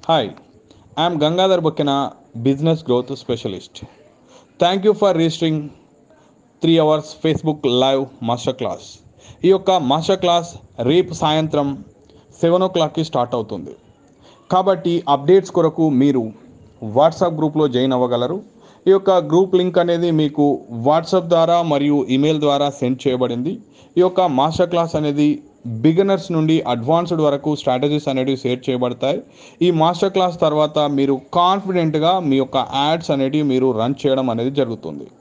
Hi, I am Gangadhar Bukkina, Business Growth Specialist. Thank you for registering three hours Facebook live master class ఈ యొక్క master class రేపు సాయంత్రం seven ఓ క్లాక్కి start అవుతుంది కాబట్టి updates కొరకు మీరు వాట్సాప్ గ్రూప్లో జాయిన్ అవ్వగలరు ఈ యొక్క గ్రూప్ లింక్ అనేది మీకు వాట్సాప్ ద్వారా మరియు ఈమెయిల్ ద్వారా సెండ్ చేయబడింది ఈ యొక్క మాస్టర్ క్లాస్ అనేది బిగినర్స్ నుండి అడ్వాన్స్డ్ వరకు స్ట్రాటజీస్ అనేవి షేర్ చేయబడతాయి ఈ మాస్టర్ క్లాస్ తర్వాత మీరు కాన్ఫిడెంట్గా మీ యొక్క యాడ్స్ అనేటివి మీరు రన్ చేయడం అనేది జరుగుతుంది